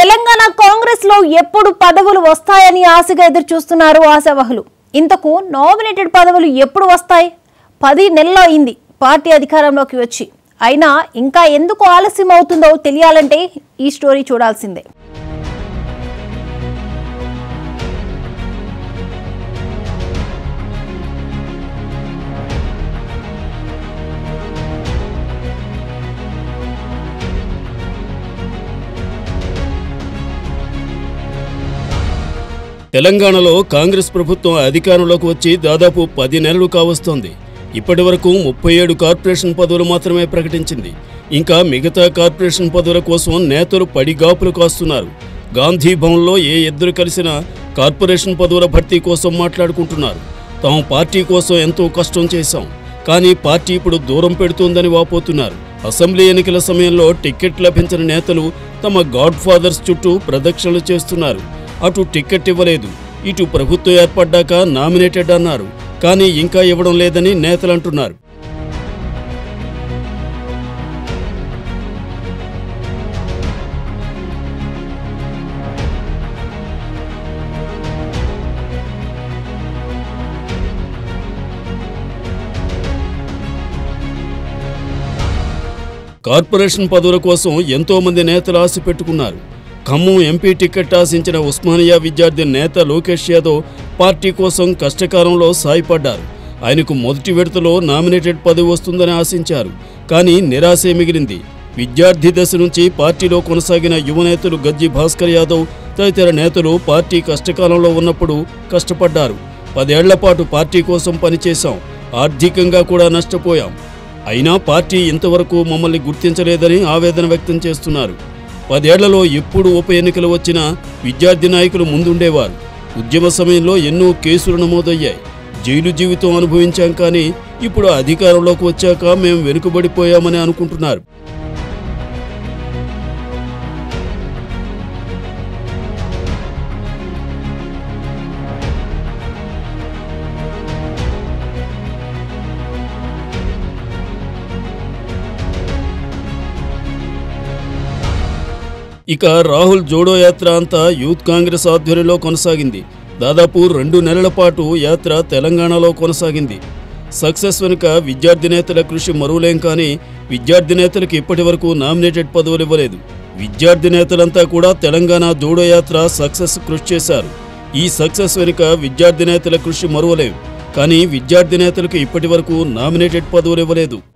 తెలంగాణ కాంగ్రెస్ లో ఎప్పుడు పదవులు వస్తాయని ఆశగా ఎదురు చూస్తున్నారు ఆశావహులు ఇంతకు నామినేటెడ్ పదవులు ఎప్పుడు వస్తాయి పది నెలలు అయింది పార్టీ అధికారంలోకి వచ్చి అయినా ఇంకా ఎందుకు ఆలస్యం అవుతుందో తెలియాలంటే ఈ స్టోరీ చూడాల్సిందే తెలంగాణలో కాంగ్రెస్ ప్రభుత్వం అధికారంలోకి వచ్చి దాదాపు పది నెలలు కావస్తోంది ఇప్పటి వరకు ముప్పై ఏడు కార్పొరేషన్ పదవులు మాత్రమే ప్రకటించింది ఇంకా మిగతా కార్పొరేషన్ పదవుల కోసం నేతలు పడిగాపులు కాస్తున్నారు గాంధీ భవన్లో ఏ ఇద్దరు కలిసినా కార్పొరేషన్ పదవుల భర్తీ కోసం మాట్లాడుకుంటున్నారు తాము పార్టీ కోసం ఎంతో కష్టం చేశాం కానీ పార్టీ ఇప్పుడు దూరం పెడుతోందని వాపోతున్నారు అసెంబ్లీ ఎన్నికల సమయంలో టికెట్ లభించని నేతలు తమ గాడ్ ఫాదర్స్ చుట్టూ ప్రదక్షిణలు చేస్తున్నారు అటు టికెట్ ఇవ్వలేదు ఇటు ప్రభుత్వం ఏర్పడ్డాక నామినేటెడ్ అన్నారు కానీ ఇంకా ఇవ్వడం లేదని నేతలు అంటున్నారు కార్పొరేషన్ పదవుల కోసం ఎంతో మంది నేతలు ఆశ పెట్టుకున్నారు ఖమ్మం ఎంపీ టికెట్ ఆశించిన ఉస్మానియా విద్యార్థి నేత లోకేష్ యాదవ్ పార్టీ కోసం కష్టకాలంలో సాయపడ్డారు ఆయనకు మొదటి విడతలో నామినేటెడ్ పదవి వస్తుందని ఆశించారు కానీ నిరాశే మిగిలింది విద్యార్థి దశ నుంచి పార్టీలో కొనసాగిన యువ నేతలు గజ్జి భాస్కర్ యాదవ్ తదితర నేతలు పార్టీ కష్టకాలంలో ఉన్నప్పుడు కష్టపడ్డారు పదేళ్ల పాటు పార్టీ కోసం పనిచేశాం ఆర్థికంగా కూడా నష్టపోయాం అయినా పార్టీ ఇంతవరకు మమ్మల్ని గుర్తించలేదని ఆవేదన వ్యక్తం చేస్తున్నారు పదేళ్లలో ఎప్పుడు ఉప ఎన్నికలు వచ్చినా విద్యార్థి నాయకులు ముందుండేవారు ఉద్యమ సమయంలో ఎన్నో కేసులు నమోదయ్యాయి జైలు జీవితం అనుభవించాం కానీ ఇప్పుడు అధికారంలోకి వచ్చాక మేము వెనుకబడిపోయామని అనుకుంటున్నారు ఇక రాహుల్ జోడో యాత్ర అంతా యూత్ కాంగ్రెస్ ఆధ్వర్యంలో కొనసాగింది దాదాపు రెండు నెలల పాటు యాత్ర తెలంగాణలో కొనసాగింది సక్సెస్ వెనుక విద్యార్థి నేతల కృషి మరువులేం కానీ విద్యార్థి నేతలకు ఇప్పటి వరకు నామినేటెడ్ పదవులు ఇవ్వలేదు విద్యార్థి నేతలంతా కూడా తెలంగాణ జోడో యాత్ర సక్సెస్ కృషి చేశారు ఈ సక్సెస్ వెనుక విద్యార్థి నేతల కృషి మరువలేం కానీ విద్యార్థి నేతలకు ఇప్పటి వరకు నామినేటెడ్ పదవులు ఇవ్వలేదు